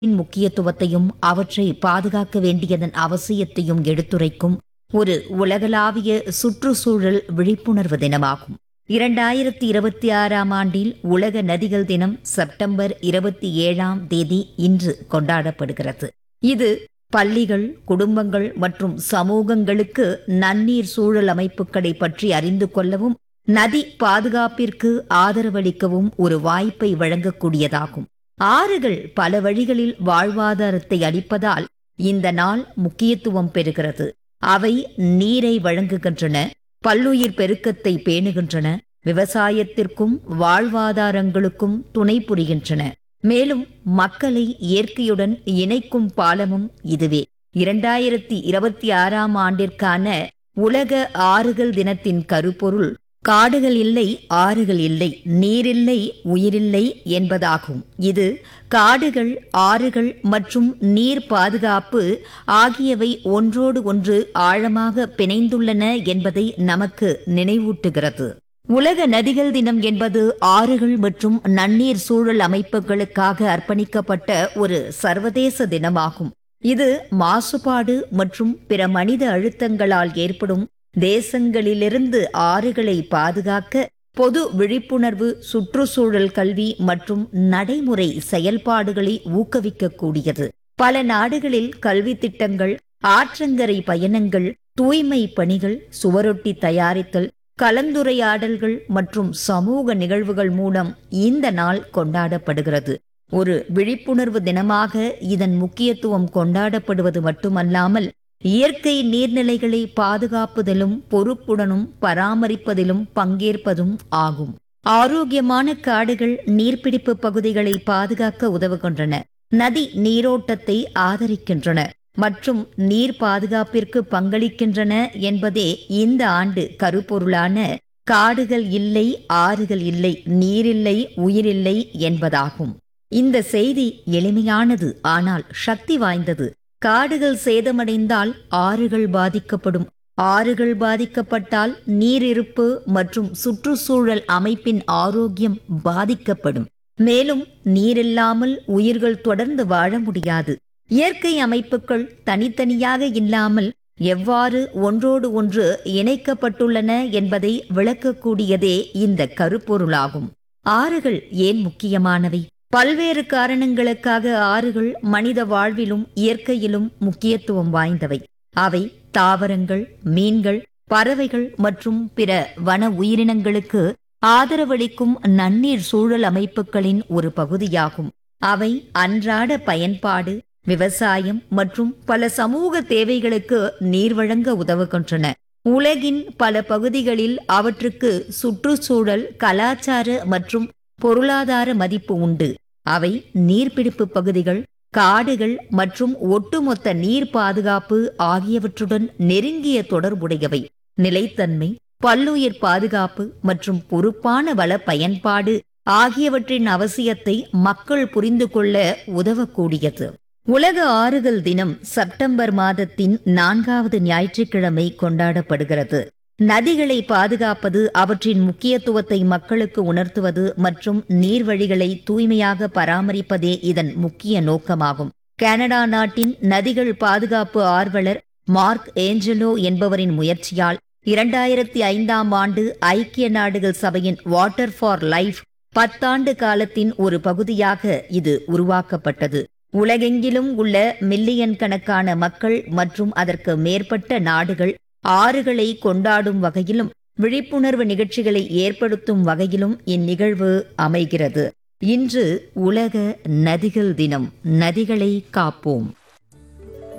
இன் முக்கியத்துவத்தையும் அவற்றை பாதுகாக்க வேண்டியதன் அவசியத்தையும் எடுத்துரைக்கும் ஒரு உலகளாவிய சுற்றுச்சூழல் விழிப்புணர்வு தினமாகும் இரண்டாயிரத்தி இருபத்தி ஆறாம் ஆண்டில் உலக நதிகள் தினம் செப்டம்பர் இருபத்தி ஏழாம் தேதி இன்று கொண்டாடப்படுகிறது இது பள்ளிகள் குடும்பங்கள் மற்றும் சமூகங்களுக்கு நன்னீர் சூழல் அமைப்புகளை பற்றி அறிந்து கொள்ளவும் நதி பாதுகாப்பிற்கு ஆதரவளிக்கவும் ஒரு வாய்ப்பை வழங்கக்கூடியதாகும் ஆறுகள் பல வழிகளில் வாழ்வாதாரத்தை அளிப்பதால் இந்த நாள் முக்கியத்துவம் பெறுகிறது அவை நீரை வழங்குகின்றன பல்லுயிர் பெருக்கத்தை பேணுகின்றன விவசாயத்திற்கும் வாழ்வாதாரங்களுக்கும் துணை புரிகின்றன மேலும் மக்களை இயற்கையுடன் இணைக்கும் பாலமும் இதுவே இரண்டாயிரத்தி இருபத்தி ஆறாம் ஆண்டிற்கான உலக ஆறுகள் தினத்தின் கருப்பொருள் காடுகள் இல்லை ஆறுகள் இல்லை நீரில்லை உயிரில்லை என்பதாகும் இது காடுகள் ஆறுகள் மற்றும் நீர் பாதுகாப்பு ஆகியவை ஒன்றோடு ஒன்று ஆழமாக பிணைந்துள்ளன என்பதை நமக்கு நினைவூட்டுகிறது உலக நதிகள் தினம் என்பது ஆறுகள் மற்றும் நன்னீர் சூழல் அமைப்புகளுக்காக அர்ப்பணிக்கப்பட்ட ஒரு சர்வதேச தினமாகும் இது மாசுபாடு மற்றும் பிற மனித அழுத்தங்களால் ஏற்படும் தேசங்களிலிருந்து ஆறுகளை பாதுகாக்க பொது விழிப்புணர்வு சுற்றுச்சூழல் கல்வி மற்றும் நடைமுறை செயல்பாடுகளை ஊக்குவிக்கக்கூடியது பல நாடுகளில் கல்வி திட்டங்கள் ஆற்றங்கரை பயணங்கள் தூய்மை பணிகள் சுவரொட்டி தயாரித்தல் கலந்துரையாடல்கள் மற்றும் சமூக நிகழ்வுகள் மூலம் இந்த நாள் கொண்டாடப்படுகிறது ஒரு விழிப்புணர்வு தினமாக இதன் முக்கியத்துவம் கொண்டாடப்படுவது மட்டுமல்லாமல் இயற்கை நீர்நிலைகளை பாதுகாப்பதிலும் பொறுப்புடனும் பராமரிப்பதிலும் பங்கேற்பதும் ஆகும் ஆரோக்கியமான காடுகள் நீர்பிடிப்பு பகுதிகளை பாதுகாக்க உதவுகின்றன நதி நீரோட்டத்தை ஆதரிக்கின்றன மற்றும் நீர் பாதுகாப்பிற்கு பங்களிக்கின்றன என்பதே இந்த ஆண்டு கருப்பொருளான காடுகள் இல்லை ஆறுகள் இல்லை நீரில்லை உயிரில்லை என்பதாகும் இந்த செய்தி எளிமையானது ஆனால் சக்தி வாய்ந்தது காடுகள் சேதமடைந்தால் ஆறுகள் பாதிக்கப்படும் ஆறுகள் பாதிக்கப்பட்டால் நீரிருப்பு மற்றும் சுற்றுச்சூழல் அமைப்பின் ஆரோக்கியம் பாதிக்கப்படும் மேலும் நீரில்லாமல் உயிர்கள் தொடர்ந்து வாழ முடியாது இயற்கை அமைப்புகள் தனித்தனியாக இல்லாமல் எவ்வாறு ஒன்றோடு ஒன்று இணைக்கப்பட்டுள்ளன என்பதை விளக்கக்கூடியதே இந்த கருப்பொருளாகும் ஆறுகள் ஏன் முக்கியமானவை பல்வேறு காரணங்களுக்காக ஆறுகள் மனித வாழ்விலும் இயற்கையிலும் முக்கியத்துவம் வாய்ந்தவை அவை தாவரங்கள் மீன்கள் பறவைகள் மற்றும் பிற வன உயிரினங்களுக்கு ஆதரவளிக்கும் நன்னீர் சூழல் அமைப்புகளின் ஒரு பகுதியாகும் அவை அன்றாட பயன்பாடு விவசாயம் மற்றும் பல சமூக தேவைகளுக்கு நீர் வழங்க உதவுகின்றன உலகின் பல பகுதிகளில் அவற்றுக்கு சுற்றுச்சூழல் கலாச்சார மற்றும் பொருளாதார மதிப்பு உண்டு அவை நீர்பிடிப்பு பகுதிகள் காடுகள் மற்றும் ஒட்டுமொத்த நீர் பாதுகாப்பு ஆகியவற்றுடன் நெருங்கிய தொடர்புடையவை நிலைத்தன்மை பல்லுயிர் பாதுகாப்பு மற்றும் பொறுப்பான வள பயன்பாடு ஆகியவற்றின் அவசியத்தை மக்கள் புரிந்து கொள்ள உதவக்கூடியது உலக ஆறுகள் தினம் செப்டம்பர் மாதத்தின் நான்காவது ஞாயிற்றுக்கிழமை கொண்டாடப்படுகிறது நதிகளை பாதுகாப்பது அவற்றின் முக்கியத்துவத்தை மக்களுக்கு உணர்த்துவது மற்றும் நீர்வழிகளை தூய்மையாக பராமரிப்பதே இதன் முக்கிய நோக்கமாகும் கனடா நாட்டின் நதிகள் பாதுகாப்பு ஆர்வலர் மார்க் ஏஞ்சலோ என்பவரின் முயற்சியால் இரண்டாயிரத்தி ஐந்தாம் ஆண்டு ஐக்கிய நாடுகள் சபையின் வாட்டர் ஃபார் லைஃப் பத்தாண்டு காலத்தின் ஒரு பகுதியாக இது உருவாக்கப்பட்டது உலகெங்கிலும் உள்ள மில்லியன் கணக்கான மக்கள் மற்றும் அதற்கு மேற்பட்ட நாடுகள் ஆறுகளை கொண்டாடும் வகையிலும் விழிப்புணர்வு நிகழ்ச்சிகளை ஏற்படுத்தும் வகையிலும் இந்நிகழ்வு அமைகிறது இன்று உலக நதிகள் தினம் நதிகளை காப்போம்